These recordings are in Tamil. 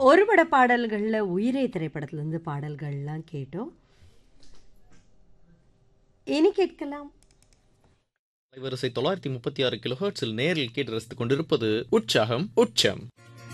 ஒரு பட பாடல்கள்ல உயிரே திரைப்படத்திலிருந்து பாடல்கள்லாம் கேட்டோம். இனி கேட்கலாம். அலைவரிசை 936 கிலோஹெர்ட்ஸில் நேரில் கேட்டு ரசித்துக் கொண்டிருப்பது உற்சாகம் உச்சம்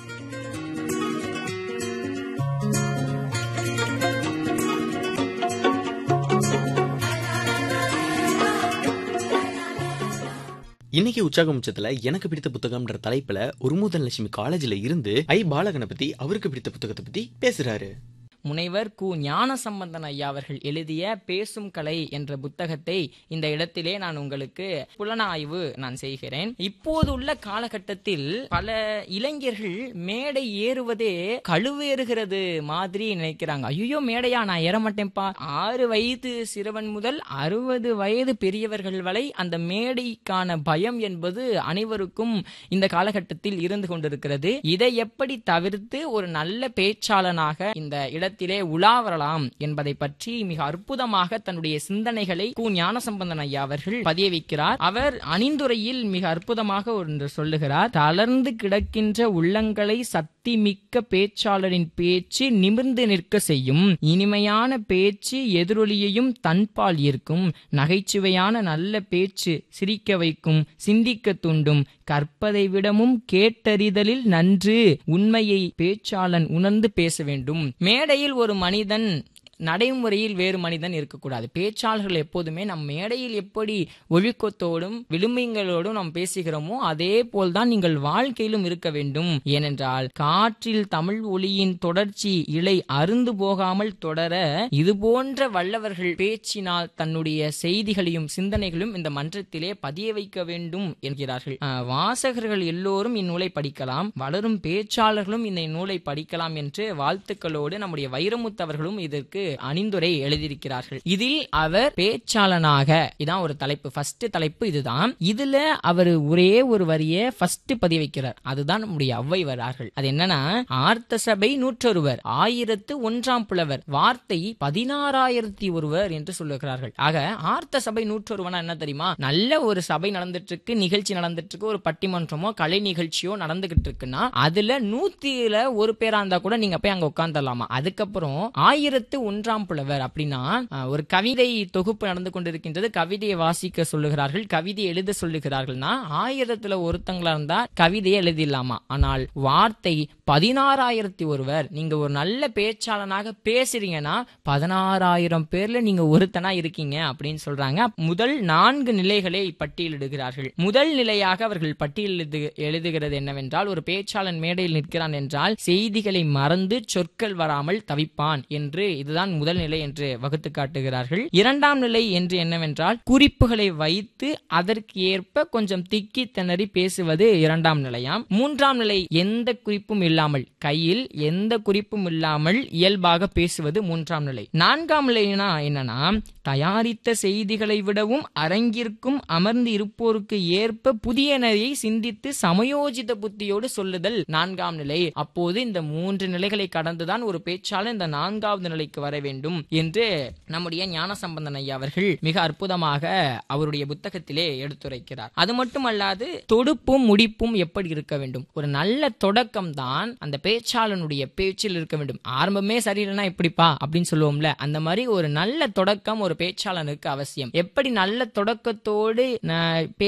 இன்னைக்கு உற்சாகம் உச்சத்துல எனக்கு பிடித்த புத்தகம்ன்ற தலைப்புல உருமுதன் லட்சுமி காலேஜ்ல இருந்து ஐ பாலகணபதி அவருக்கு பிடித்த புத்தகத்தை பத்தி பேசுறாரு முனைவர் கு ஞானசம்பந்தன் ஐயா அவர்கள் எழுதிய பேசும் கலை என்ற புத்தகத்தை இந்த இடத்திலே நான் உங்களுக்கு புலனாய்வு நான் செய்கிறேன் இப்போது உள்ள காலகட்டத்தில் பல இளைஞர்கள் மேடை ஏறுவதே கழுவேறுகிறது மாதிரி நினைக்கிறாங்க ஐயோ மேடையா நான் ஏற மாட்டேன்ப்பா ஆறு வயது சிறுவன் முதல் அறுபது வயது பெரியவர்கள் வரை அந்த மேடைக்கான பயம் என்பது அனைவருக்கும் இந்த காலகட்டத்தில் இருந்து கொண்டிருக்கிறது இதை எப்படி தவிர்த்து ஒரு நல்ல பேச்சாளனாக இந்த இடத்திலே உலா வரலாம் என்பதை பற்றி மிக அற்புதமாக தன்னுடைய சிந்தனைகளை கு ஞானசம்பந்தன் ஐயா அவர்கள் பதிய வைக்கிறார் அவர் அணிந்துரையில் மிக அற்புதமாக ஒன்று சொல்லுகிறார் தளர்ந்து கிடக்கின்ற உள்ளங்களை சக்தி மிக்க பேச்சாளரின் பேச்சு நிமிர்ந்து நிற்க செய்யும் இனிமையான பேச்சு எதிரொலியையும் தன்பால் ஈர்க்கும் நகைச்சுவையான நல்ல பேச்சு சிரிக்க வைக்கும் சிந்திக்க தூண்டும் கற்பதை விடமும் கேட்டறிதலில் நன்று உண்மையை பேச்சாளன் உணர்ந்து பேச வேண்டும் மேடையில் ஒரு மனிதன் நடைமுறையில் வேறு மனிதன் இருக்கக்கூடாது பேச்சாளர்கள் எப்போதுமே நம் மேடையில் எப்படி ஒழுக்கத்தோடும் விளிம்பங்களோடும் நாம் பேசுகிறோமோ அதே போல்தான் நீங்கள் வாழ்க்கையிலும் இருக்க வேண்டும் ஏனென்றால் காற்றில் தமிழ் ஒளியின் தொடர்ச்சி இலை அருந்து போகாமல் தொடர இது போன்ற வல்லவர்கள் பேச்சினால் தன்னுடைய செய்திகளையும் சிந்தனைகளும் இந்த மன்றத்திலே பதிய வைக்க வேண்டும் என்கிறார்கள் ஆஹ், வாசகர்கள் எல்லோரும் இந்நூலை படிக்கலாம் வளரும் பேச்சாளர்களும் இந்த நூலை படிக்கலாம் என்று வாழ்த்துக்களோடு நம்முடைய வைரமுத்து அவர்களும் இதற்கு அணிந்துரை எழுதியிருக்கிறார்கள் இதில் அவர் பேச்சாளனாக இதான் ஒரு தலைப்பு ஃபர்ஸ்ட் தலைப்பு இதுதான் இதுல அவர் ஒரே ஒரு வரியை ஃபர்ஸ்ட் பதிய வைக்கிறார் அதுதான் நம்முடைய அவ்வை வரார்கள் அது என்னன்னா ஆர்த்த சபை நூற்றொருவர் ஆயிரத்து ஒன்றாம் புலவர் வார்த்தை பதினாறாயிரத்தி ஒருவர் என்று சொல்லுகிறார்கள் ஆக ஆர்த்த சபை நூற்றொருவனா என்ன தெரியுமா நல்ல ஒரு சபை நடந்துட்டு இருக்கு நிகழ்ச்சி நடந்துட்டு இருக்கு ஒரு பட்டிமன்றமோ கலை நிகழ்ச்சியோ நடந்துகிட்டு இருக்குன்னா அதுல நூத்தில ஒரு பேரா இருந்தா கூட நீங்க போய் அங்க உட்கார்ந்துடலாமா அதுக்கப்புறம் ஆயிரத்து ஒன்றாம் புலவர் அப்படின்னா அஹ், ஒரு கவிதை தொகுப்பு நடந்து கொண்டிருக்கின்றது கவிதையை வாசிக்க சொல்லுகிறார்கள் கவிதை எழுத சொல்லுகிறார்கள்னா ஆயிரத்துல ஒருத்தங்களா இருந்தா கவிதையை எழுதிடலாமா ஆனால் வார்த்தை பதினாறாயிரத்தி ஒருவர் நீங்க ஒரு நல்ல பேச்சாளனாக பேசுறீங்கன்னா பதினாறாயிரம் பேர்ல நீங்க ஒருத்தனா இருக்கீங்க அப்படின்னு சொல்றாங்க முதல் நான்கு நிலைகளை பட்டியலிடுகிறார்கள் முதல் நிலையாக அவர்கள் பட்டியல் எழுது- எழுதுகிறது என்னவென்றால் ஒரு பேச்சாளன் மேடையில் நிற்கிறான் என்றால் செய்திகளை மறந்து சொற்கள் வராமல் தவிப்பான் என்று இதுதான் முதல் நிலை என்று வகுத்து காட்டுகிறார்கள் இரண்டாம் நிலை என்று என்னவென்றால் குறிப்புகளை வைத்து அதற்கு ஏற்ப கொஞ்சம் திக்கி திணறி பேசுவது இரண்டாம் நிலையாம் மூன்றாம் நிலை எந்த குறிப்பும் இல்லாமல் கையில் எந்த குறிப்பும் இல்லாமல் இயல்பாக பேசுவது மூன்றாம் நிலை நான்காம் நிலைனா என்னன்னா தயாரித்த செய்திகளை விடவும் அரங்கிற்கும் அமர்ந்து இருப்போருக்கு ஏற்ப புதிய நெறியை சிந்தித்து சமயோஜித புத்தியோடு சொல்லுதல் நான்காம் நிலை அப்போது இந்த மூன்று நிலைகளை கடந்துதான் ஒரு பேச்சாளர் இந்த நான்காவது நிலைக்கு வர வேண்டும் என்று நம்முடைய ஞானசம்பந்தன் ஐயா அவர்கள் மிக அற்புதமாக அவருடைய புத்தகத்திலே எடுத்துரைக்கிறார் அது மட்டுமல்லாது தொடுப்பும் முடிப்பும் எப்படி இருக்க வேண்டும் ஒரு நல்ல தொடக்கம் தான் அந்த பேச்சாளனுடைய பேச்சில் இருக்க வேண்டும் ஆரம்பமே சரியில்லைன்னா எப்படிப்பா அப்படின்னு சொல்லுவோம்ல அந்த மாதிரி ஒரு நல்ல தொடக்கம் ஒரு பேச்சாளனுக்கு அவசியம் எப்படி நல்ல தொடக்கத்தோடு நான்